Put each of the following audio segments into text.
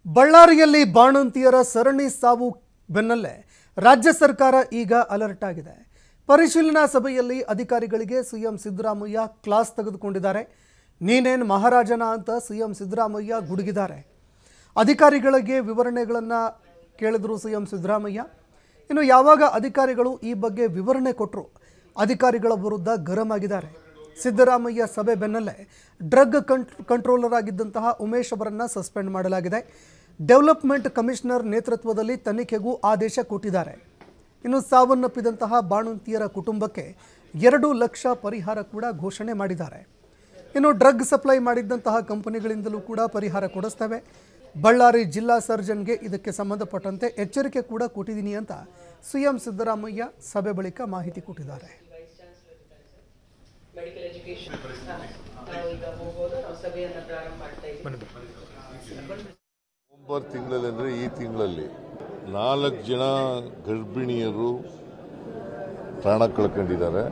ಬಳ್ಳಾರಿಯಲ್ಲಿ ಬಾಣಂತಿಯರ ಸರಣಿ ಸಾವು ಬೆನ್ನಲ್ಲೇ ರಾಜ್ಯ ಸರ್ಕಾರ ಈಗ ಅಲರ್ಟ್ ಆಗಿದೆ ಪರಿಶೀಲನಾ ಸಭೆಯಲ್ಲಿ ಅಧಿಕಾರಿಗಳಿಗೆ ಸಿಎಂ ಸಿದ್ದರಾಮಯ್ಯ ಕ್ಲಾಸ್ ತೆಗೆದುಕೊಂಡಿದ್ದಾರೆ ನೀನೇನ್ ಮಹಾರಾಜನ ಅಂತ ಸಿಎಂ ಸಿದ್ದರಾಮಯ್ಯ ಗುಡುಗಿದ್ದಾರೆ ಅಧಿಕಾರಿಗಳಿಗೆ ವಿವರಣೆಗಳನ್ನು ಕೇಳಿದ್ರು ಸಿಎಂ ಸಿದ್ದರಾಮಯ್ಯ ಇನ್ನು ಯಾವಾಗ ಅಧಿಕಾರಿಗಳು ಈ ಬಗ್ಗೆ ವಿವರಣೆ ಕೊಟ್ಟರು ಅಧಿಕಾರಿಗಳ ವಿರುದ್ಧ ಗರಂ ಆಗಿದ್ದಾರೆ ಸಿದ್ದರಾಮಯ್ಯ ಸಭೆ ಬೆನ್ನಲ್ಲೇ ಡ್ರಗ್ ಕಂಟ್ ಕಂಟ್ರೋಲರ್ ಆಗಿದ್ದಂತಹ ಉಮೇಶ್ ಅವರನ್ನು ಸಸ್ಪೆಂಡ್ ಮಾಡಲಾಗಿದೆ ಡೆವಲಪ್ಮೆಂಟ್ ಕಮಿಷನರ್ ನೇತೃತ್ವದಲ್ಲಿ ತನಿಖೆಗೂ ಆದೇಶ ಕೊಟ್ಟಿದ್ದಾರೆ ಇನ್ನು ಸಾವನ್ನಪ್ಪಿದಂತಹ ಬಾಣಂತಿಯರ ಕುಟುಂಬಕ್ಕೆ ಎರಡು ಲಕ್ಷ ಪರಿಹಾರ ಕೂಡ ಘೋಷಣೆ ಮಾಡಿದ್ದಾರೆ ಇನ್ನು ಡ್ರಗ್ ಸಪ್ಲೈ ಮಾಡಿದ್ದಂತಹ ಕಂಪನಿಗಳಿಂದಲೂ ಕೂಡ ಪರಿಹಾರ ಕೊಡಿಸ್ತೇವೆ ಬಳ್ಳಾರಿ ಜಿಲ್ಲಾ ಸರ್ಜನ್ಗೆ ಇದಕ್ಕೆ ಸಂಬಂಧಪಟ್ಟಂತೆ ಎಚ್ಚರಿಕೆ ಕೂಡ ಕೊಟ್ಟಿದ್ದೀನಿ ಅಂತ ಸಿಎಂ ಸಿದ್ದರಾಮಯ್ಯ ಸಭೆ ಬಳಿಕ ಮಾಹಿತಿ ಕೊಟ್ಟಿದ್ದಾರೆ ಮೆಡಿಕಲ್ ಎಜುಕೇಶನ್ ನಾವು ಈಗ ಹೋಗೋದು ನಾವು ಸಭೆಯನ್ನ ಪ್ರಾರಂಭ ಮಾಡ್ತಾ ಇದ್ದೀವಿ ನವೆಂಬರ್ ತಿಂಗಳಲ್ಲಿ ಅಂದರೆ ಈ ತಿಂಗಳಲ್ಲಿ ನಾಲ್ಕು ಜನ ಗರ್ಭಿಣಿಯರು ಪ್ರಾಣ ಕಳ್ಕೊಂಡಿದ್ದಾರೆ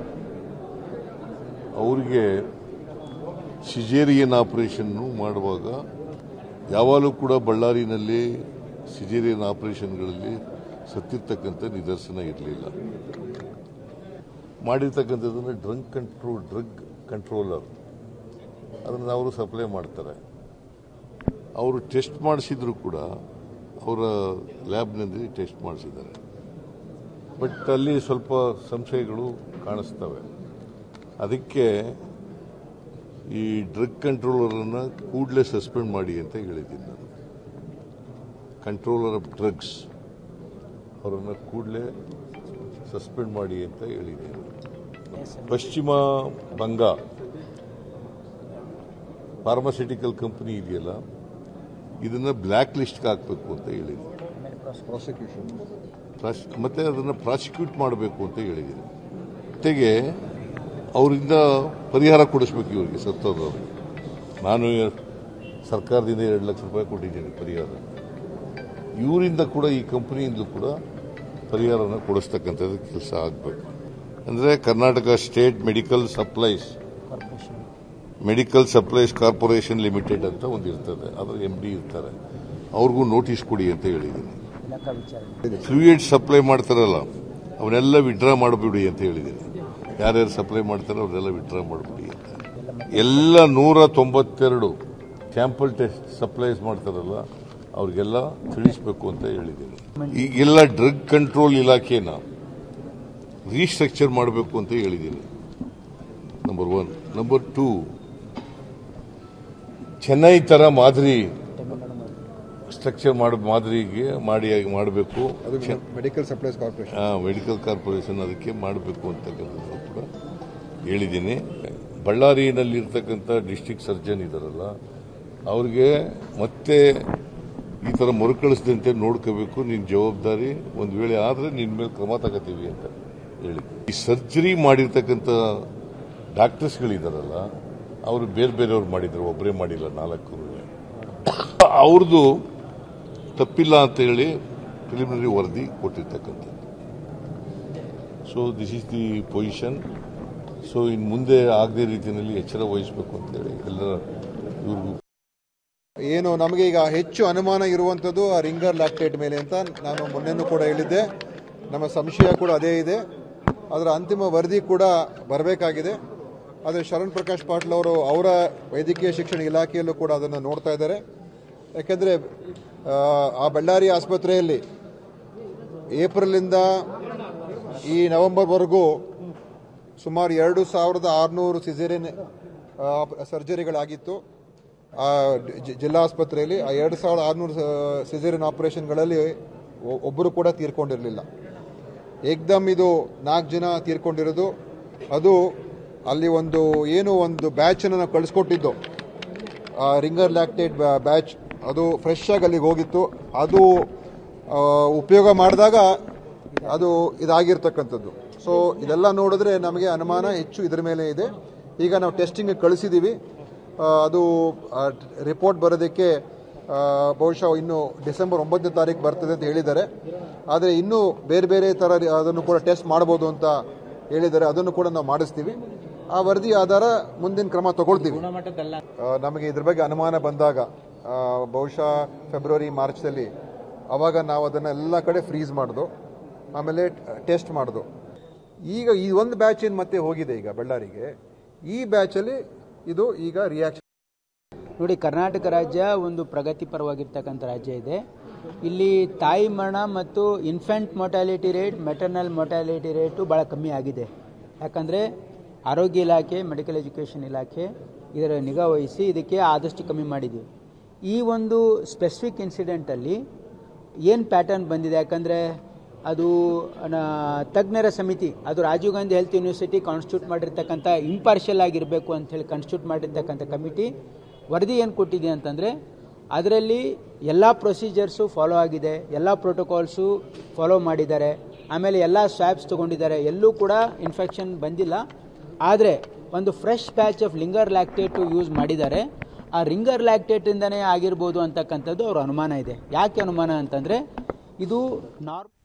ಅವರಿಗೆ ಸಿಜೇರಿಯನ್ ಆಪರೇಷನ್ನು ಮಾಡುವಾಗ ಯಾವಾಗಲೂ ಕೂಡ ಬಳ್ಳಾರಿನಲ್ಲಿ ಸಿಜೇರಿಯನ್ ಆಪರೇಷನ್ಗಳಲ್ಲಿ ಸತ್ತಿರ್ತಕ್ಕಂಥ ನಿದರ್ಶನ ಇರಲಿಲ್ಲ ಮಾಡಿರ್ತಕ್ಕಂಥದ್ದನ್ನು ಡ್ರಂಕ್ ಕಂಟ್ರೋಲ್ ಡ್ರಗ್ ಕಂಟ್ರೋಲರ್ ಅದನ್ನು ಅವರು ಸಪ್ಲೈ ಮಾಡ್ತಾರೆ ಅವರು ಟೆಸ್ಟ್ ಮಾಡಿಸಿದ್ರು ಕೂಡ ಅವರ ಲ್ಯಾಬ್ನಲ್ಲಿ ಟೆಸ್ಟ್ ಮಾಡಿಸಿದ್ದಾರೆ ಬಟ್ ಅಲ್ಲಿ ಸ್ವಲ್ಪ ಸಂಶಯಗಳು ಕಾಣಿಸ್ತವೆ ಅದಕ್ಕೆ ಈ ಡ್ರಗ್ ಕಂಟ್ರೋಲರನ್ನು ಕೂಡಲೇ ಸಸ್ಪೆಂಡ್ ಮಾಡಿ ಅಂತ ಹೇಳಿದ್ದೀನಿ ನಾನು ಕಂಟ್ರೋಲರ್ ಆಫ್ ಡ್ರಗ್ಸ್ ಅವರನ್ನು ಕೂಡಲೇ ಸಸ್ಪೆಂಡ್ ಮಾಡಿ ಅಂತ ಹೇಳಿದ್ದೀನಿ ಪಶ್ಚಿಮ ಬಂಗ ಫಾರ್ಮಾಸ್ಯೂಟಿಕಲ್ ಕಂಪನಿ ಇದೆಯಲ್ಲ ಇದನ್ನ ಬ್ಲ್ಯಾಕ್ ಲಿಸ್ಟ್ಗೆ ಹಾಕಬೇಕು ಅಂತ ಹೇಳಿದ್ದೀನಿ ಪ್ರಾಸ್- ಮತ್ತೆ ಅದನ್ನು ಪ್ರಾಸಿಕ್ಯೂಟ್ ಮಾಡಬೇಕು ಅಂತ ಹೇಳಿದ್ದೀನಿ ಜೊತೆಗೆ ಅವರಿಂದ ಪರಿಹಾರ ಕೊಡಿಸ್ಬೇಕು ಇವರಿಗೆ ಸತ್ತೋದವ್ರಿಗೆ ನಾನು ಸರ್ಕಾರದಿಂದ ಎರಡು ಲಕ್ಷ ರೂಪಾಯಿ ಕೊಟ್ಟಿದ್ದೀನಿ ಪರಿಹಾರ ಇವರಿಂದ ಕೂಡ ಈ ಕಂಪನಿಯಿಂದ ಕೂಡ ಪರಿಹಾರನ ಕೊಡಿಸ್ತಕ್ಕಂಥದ್ದು ಕೆಲಸ ಆಗಬೇಕು ಅಂದರೆ Karnataka state medical supplies medical supplies corporation limited ಅಂತ ಒಂದು ಇರ್ತದೆ ಅದರ ಎಂ ಡಿ ಇರ್ತಾರೆ ಅವ್ರಿಗೂ ನೋಟಿಸ್ ಕೊಡಿ ಅಂತ ಹೇಳಿದ್ದೀನಿ ಫ್ಲೂಯಿಡ್ ಸಪ್ಲೈ ಮಾಡ್ತಾರಲ್ಲ ಅವನ್ನೆಲ್ಲ ವಿಡ್ರಾ ಮಾಡಿಬಿಡಿ ಅಂತ ಹೇಳಿದ್ದೀನಿ ಯಾರ್ಯಾರು ಸಪ್ಲೈ ಮಾಡ್ತಾರೆ ಅವನ್ನೆಲ್ಲ ವಿಡ್ರಾ ಮಾಡಿಬಿಡಿ ಅಂತ ಎಲ್ಲ ನೂರ ತೊಂಬತ್ತೆರಡು ಸ್ಯಾಂಪಲ್ ಟೆಸ್ಟ್ ಸಪ್ಲೈಸ್ ಮಾಡ್ತಾರಲ್ಲ ಅವ್ರಿಗೆಲ್ಲ ತಿಳಿಸ್ಬೇಕು ಅಂತ ಹೇಳಿದ್ದೀನಿ ಈಗೆಲ್ಲ ಡ್ರಗ್ ಕಂಟ್ರೋಲ್ ಇಲಾಖೆನ ರೀಸ್ಟ್ರಕ್ಚರ್ ಮಾಡಬೇಕು ಅಂತ ಹೇಳಿದ್ದೀನಿ number one number two Chennai ತರ ಮಾದರಿ ಸ್ಟ್ರಕ್ಚರ್ ಮಾಡ ಮಾದರಿಗೆ ಮಾಡಿ ಮಾಡಬೇಕು ಅದು medical supplies corporation medical corporation ಅದಕ್ಕೆ ಮಾಡಬೇಕು ಅಂತಕ್ಕಂಥದ್ದು ಕೂಡ ಹೇಳಿದ್ದೀನಿ ಬಳ್ಳಾರಿನಲ್ಲಿರ್ತಕ್ಕಂಥ ಡಿಸ್ಟಿಕ್ ಸರ್ಜನ್ ಇದಾರಲ್ಲ ಅವ್ರಿಗೆ ಮತ್ತೆ ಈ ಥರ ಮರುಕಳಿಸದಂತೆ ನೋಡ್ಕೋಬೇಕು ನಿನ್ನ ಜವಾಬ್ದಾರಿ ಒಂದು ವೇಳೆ ಆದರೆ ನಿನ್ನ ಮೇಲೆ ಕ್ರಮ ತಗೋತೀವಿ ಅಂತ ಹೇಳಿ ಈ ಸರ್ಜರಿ ಮಾಡಿರ್ತಕ್ಕಂಥ ಡಾಕ್ಟರ್ಸ್ಗಳಿದಾರಲ್ಲ ಅವರು ಬೇರೆ ಬೇರೆಯವ್ರು ಮಾಡಿದ್ರು ಒಬ್ಬರೇ ಮಾಡಿಲ್ಲ ನಾಲ್ಕು ಅವ್ರದ್ದು ತಪ್ಪಿಲ್ಲ ಅಂತ ಹೇಳಿ ಪ್ರಿಲಿಮಿನರಿ ವರದಿ ಕೊಟ್ಟಿರ್ತಕ್ಕಂಥದ್ದು so this is the position so ಇನ್ನು ಮುಂದೆ ಆಗದೇ ರೀತಿಯಲ್ಲಿ ಎಚ್ಚರ ವಹಿಸಬೇಕು ಅಂತೇಳಿ ಎಲ್ಲರ ಇವ್ರಿಗೂ ಏನು ನಮಗೆ ಈಗ ಹೆಚ್ಚು ಅನುಮಾನ ಇರುವಂತದ್ದು ಆ ರಿಂಗರ್ ಲ್ಯಾಕ್ಟೇಟ್ ಮೇಲೆ ಅಂತ ನಾನು ಮೊನ್ನೆನೂ ಕೂಡ ಹೇಳಿದ್ದೆ ನಮ್ಮ ಸಂಶಯ ಕೂಡ ಅದೇ ಇದೆ ಅದರ ಅಂತಿಮ ವರದಿ ಕೂಡ ಬರಬೇಕಾಗಿದೆ ಆದರೆ ಶರಣ್ ಪ್ರಕಾಶ್ ಪಾಟೀಲ್ ಅವರು ಅವರ ವೈದ್ಯಕೀಯ ಶಿಕ್ಷಣ ಇಲಾಖೆಯಲ್ಲೂ ಕೂಡ ಅದನ್ನು ನೋಡ್ತಾ ಇದ್ದಾರೆ ಯಾಕೆಂದರೆ ಆ ಬಳ್ಳಾರಿ ಆಸ್ಪತ್ರೆಯಲ್ಲಿ ಏಪ್ರಿಲಿಂದ ಈ ನವೆಂಬರ್ವರೆಗೂ ಸುಮಾರು ಎರಡು ಸಾವಿರದ ಆರುನೂರು ಸಿಸೇರಿಯನ್ ಸರ್ಜರಿಗಳಾಗಿತ್ತು ಆ ಜಿ- ಜಿಲ್ಲಾ ಆಸ್ಪತ್ರೆಯಲ್ಲಿ ಆ ಎರಡು ಸಾವಿರದ ಆರುನೂರು ಸಿಸೇರಿಯನ್ ಆಪರೇಷನ್ಗಳಲ್ಲಿ ಒ- ಒಬ್ಬರು ಕೂಡ ತೀರ್ಕೊಂಡಿರಲಿಲ್ಲ ಏಕ್ದಮ್ ಇದು ನಾಲ್ಕು ಜನ ತೀರ್ಕೊಂಡಿರೋದು ಅದು ಅಲ್ಲಿ ಒಂದು ಏನು ಒಂದು ಬ್ಯಾಚನ್ನು ನಾವು ಕಳಿಸ್ಕೊಟ್ಟಿದ್ದು ಆ ರಿಂಗರ್ ಲ್ಯಾಕ್ಟೇಟ್ ಬ್ಯಾಚ್ ಅದು ಫ್ರೆಶ್ ಆಗಿ ಅಲ್ಲಿಗೆ ಹೋಗಿತ್ತು ಅದು ಆ, ಉಪಯೋಗ ಮಾಡಿದಾಗ ಅದು ಇದಾಗಿರ್ತಕ್ಕಂಥದ್ದು ಸೊ ಇದೆಲ್ಲ ನೋಡಿದ್ರೆ ನಮಗೆ ಅನುಮಾನ ಹೆಚ್ಚು ಇದರ ಮೇಲೆ ಇದೆ ಈಗ ನಾವು ಟೆಸ್ಟಿಂಗ್ ಕಳಿಸಿದ್ದೀವಿ ಆ, ಅದು ರಿಪೋರ್ಟ್ ಬರೋದಕ್ಕೆ ಆ, ಬಹುಶಃ ಇನ್ನು ಡಿಸೆಂಬರ್ ಒಂಬತ್ತನೇ ತಾರೀಕು ಬರ್ತದೆ ಅಂತ ಹೇಳಿದ್ದಾರೆ ಆದರೆ ಇನ್ನೂ ಬೇರೆ ಬೇರೆ ಥರ ರಿ- ಅದನ್ನು ಕೂಡ ಟೆಸ್ಟ್ ಮಾಡ್ಬೋದು ಅಂತ ಹೇಳಿದ್ದಾರೆ ಅದನ್ನು ಕೂಡ ನಾವು ಮಾಡಿಸ್ತೀವಿ ಆ ವರದಿ ಆಧಾರ ಮುಂದಿನ ಕ್ರಮ ತಗೊಳ್ತೀವಿ ಆ, ನಮಗೆ ಇದ್ರ ಬಗ್ಗೆ ಅನುಮಾನ ಬಂದಾಗ ಆ, ಬಹುಶಃ ಫೆಬ್ರವರಿ ಮಾರ್ಚ್ದಲ್ಲಿ ಅವಾಗ ನಾವು ಅದನ್ನು ಎಲ್ಲ ಕಡೆ ಫ್ರೀಸ್ ಮಾಡ್ದು ಆಮೇಲೆ ಟೆಸ್ಟ್ ಮಾಡ್ದು ಈಗ ಈ ಒಂದು ಬ್ಯಾಚ್ ಏನು ಮತ್ತೆ ಹೋಗಿದೆ ಈಗ ಬಳ್ಳಾರಿಗೆ ಈ ಬ್ಯಾಚಲ್ಲಿ ಇದು ಈಗ ರಿಯಾಕ್ಷನ್ ನೋಡಿ ಕರ್ನಾಟಕ ರಾಜ್ಯ ಒಂದು ಪ್ರಗತಿಪರವಾಗಿರ್ತಕ್ಕಂಥ ರಾಜ್ಯ ಇದೆ ಇಲ್ಲಿ ತಾಯಿ ಮರಣ ಮತ್ತು infant mortality rate maternal mortality rate ಭಾಳ ಕಮ್ಮಿ ಆಗಿದೆ ಯಾಕಂದರೆ ಆರೋಗ್ಯ ಇಲಾಖೆ ಮೆಡಿಕಲ್ ಎಜುಕೇಷನ್ ಇಲಾಖೆ ಇದರ ನಿಗಾ ವಹಿಸಿ ಇದಕ್ಕೆ ಆದಷ್ಟು ಕಮ್ಮಿ ಮಾಡಿದ್ದೀವಿ ಈ ಒಂದು ಸ್ಪೆಸಿಫಿಕ್ ಇನ್ಸಿಡೆಂಟಲ್ಲಿ ಏನು ಪ್ಯಾಟರ್ನ್ ಬಂದಿದೆ ಯಾಕಂದರೆ ಅದು ನ- ತಜ್ಞರ ಸಮಿತಿ ಅದು Rajiv Gandhi health university constitute ಮಾಡಿರ್ತಕ್ಕಂಥ ಇಂಪಾರ್ಷಿಯಲ್ ಆಗಿರಬೇಕು ಅಂತ ಹೇಳಿ ಕಾನ್ಸ್ಟಿಟ್ಯೂಟ್ ಮಾಡಿರ್ತಕ್ಕಂಥ ಕಮಿಟಿ ವರದಿ ಏನು ಕೊಟ್ಟಿದೆ ಅಂತಂದರೆ ಅದರಲ್ಲಿ ಎಲ್ಲ ಪ್ರೊಸೀಜರ್ಸು ಫಾಲೋ ಆಗಿದೆ ಎಲ್ಲ ಪ್ರೋಟೋಕಾಲ್ಸು ಫಾಲೋ ಮಾಡಿದ್ದಾರೆ ಆಮೇಲೆ ಎಲ್ಲ ಸ್ವ್ಯಾಬ್ಸ್ ತೊಗೊಂಡಿದ್ದಾರೆ ಎಲ್ಲೂ ಕೂಡ ಇನ್ಫೆಕ್ಷನ್ ಬಂದಿಲ್ಲ ಆದರೆ ಒಂದು fresh batch of ringer lactate use ಮಾಡಿದ್ದಾರೆ ಆ ರಿಂಗರ್ ಲ್ಯಾಕ್ಟೇಟಿಂದನೇ ಆಗಿರ್ಬೋದು ಅಂತಕ್ಕಂಥದ್ದು ಅವ್ರ ಅನುಮಾನ ಇದೆ ಯಾಕೆ ಅನುಮಾನ ಅಂತಂದರೆ ಇದು ನಾರ್